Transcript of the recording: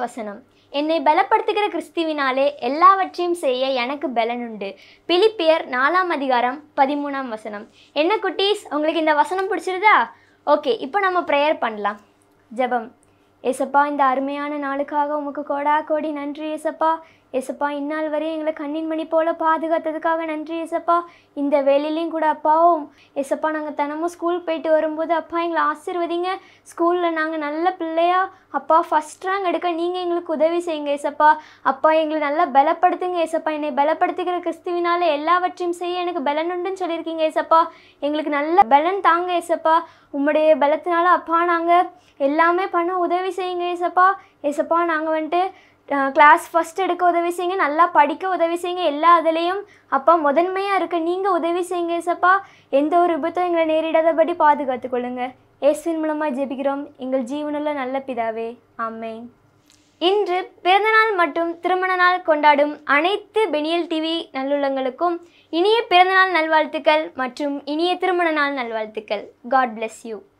வசனம் என்னை பலப்படுத்துகிற கிறிஸ்துவினாலே எல்லாவற்றையும் செய்ய எனக்கு பலனுண்டு பிலிப்பியர் நாலாம் அதிகாரம் பதிமூணாம் வசனம் என்ன குட்டீஸ் உங்களுக்கு இந்த வசனம் பிடிச்சிருதா ஓகே இப்போ நம்ம ப்ரேயர் பண்ணலாம் ஜெபம் ஏசப்பா இந்த அருமையான நாளுக்காக உமக்கு கோடா கோடி நன்றி ஏசப்பா ஏசப்பா இந்நாள் வரையும் எங்களை கண்ணின் மணி போல பாதுகாத்ததுக்காக நன்றி ஏசப்பா இந்த வேலையிலையும் கூட அப்பாவும் ஏசப்பா நாங்கள் தினமும் ஸ்கூல் போயிட்டு வரும்போது அப்பா எங்களை ஆசீர்வதிங்க ஸ்கூலில் நாங்கள் நல்ல பிள்ளையா அப்பா ஃபஸ்ட் ரேங்க் எடுக்க நீங்கள் எங்களுக்கு உதவி செய்யுங்க ஏசப்பா அப்பா எங்களை நல்லா பலப்படுத்துங்க ஏசப்பா என்னை பலப்படுத்துகிற கிறிஸ்துவினால எல்லாவற்றையும் செய்ய எனக்கு பலன் உண்டுன்னு சொல்லியிருக்கீங்க ஏசப்பா எங்களுக்கு நல்ல பலன் தாங்க ஏசப்பா உம்முடைய பலத்தினால அப்பா நாங்கள் எல்லாமே பண்ண உதவி செய்யுங்க ஏசப்பா ஏசப்பா நாங்கள் வந்துட்டு கிளாஸ் ஃபஸ்ட் எடுக்க உதவி செய்யுங்க நல்லா படிக்க உதவி செய்யுங்க எல்லா இதுலேயும் அப்பா முதன்மையாக இருக்க நீங்கள் உதவி செய்யுங்க ஏசப்பா எந்த ஒரு விபத்தும் எங்களை நேரிடாதபடி பாதுகாத்துக் கொள்ளுங்க இயேசுவின் மூலமாக ஜெபிக்கிறோம் எங்கள் ஜீவனுள்ள நல்ல பிதாவே ஆமென் இன்று பிறந்தநாள் மற்றும் திருமண நாள் கொண்டாடும் அனைத்து பெனியல் டிவி நல்லுள்ளங்களுக்கும் இனிய பிறந்தநாள் நல்வாழ்த்துக்கள் மற்றும் இனிய திருமண நாள் நல்வாழ்த்துக்கள் காட் bless யூ